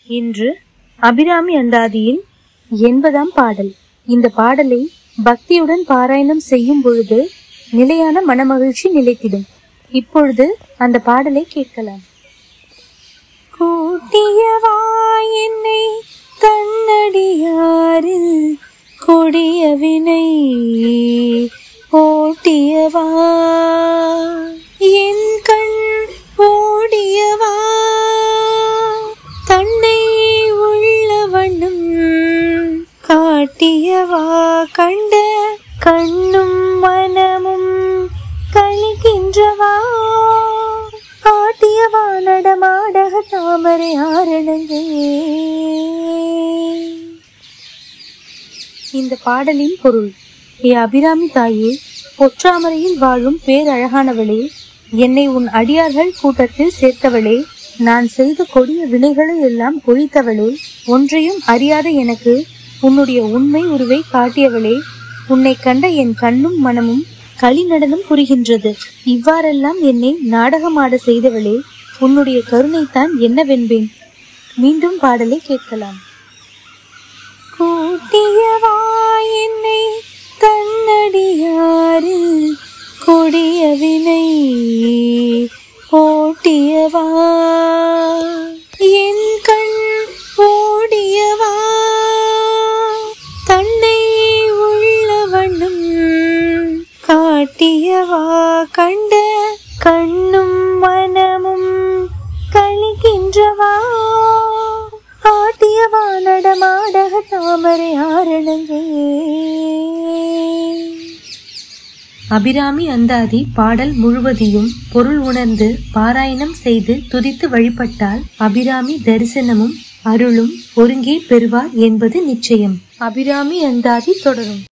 இன்று அபிராமி அந்தாதியில் எண்பதாம் பாடல் இந்த பாடலை பக்தியுடன் பாராயணம் செய்யும் பொழுது நிலையான மனமகிழ்ச்சி நிலைத்திடும் இப்பொழுது அந்த பாடலை கேட்கலாம் கூட்டியவா என்னை தன்னடியாரில் கொடிய வினை ஓட்டியவா என் கண் ஓடியவா தன்னை உள்ள வண்ணம் காட்டியவா கண்ட கண்ணும் மனமும் கழிக்கின்றவா காட்டியவா நடமாடக தாமரை ஆரணங்கே இந்த பாடலின் பொருள் ஏ அபிராமி தாயே பொற்றாமரையில் வாழும் பேரழகானவளே என்னை உன் அடியார்கள் கூட்டத்தில் சேர்த்தவளே நான் செய்த கொடிய வினைகளை எல்லாம் ஒழித்தவளே ஒன்றையும் அறியாத எனக்கு உன்னுடைய உண்மை உருவை காட்டியவளே உன்னை கண்ட என் கண்ணும் மனமும் களி நடனம் புரிகின்றது இவ்வாறெல்லாம் என்னை நாடகமாட செய்தவளே உன்னுடைய கருணைத்தான் என்னவென்பேன் மீண்டும் பாடலை கேட்கலாம் கூட்டியவா என்னை தன்னடியாரில் கொடிய வினை ஓட்டியவா என் கண் ஓடியவா தன்னை உள்ள வண்ணம் காட்டியவா கண்ட கண்ணும் மனமும் கழிக்கின்றவா ஆட்டியவா நடமாடக தாமரை ஆரணங்கே அபிராமி அந்தாதி பாடல் முழுவதையும் பொருள் உணர்ந்து பாராயணம் செய்து துதித்து வழிபட்டால் அபிராமி தரிசனமும் அருளும் ஒருங்கே பெறுவார் என்பது நிச்சயம் அபிராமி அந்தாதி தொடரும்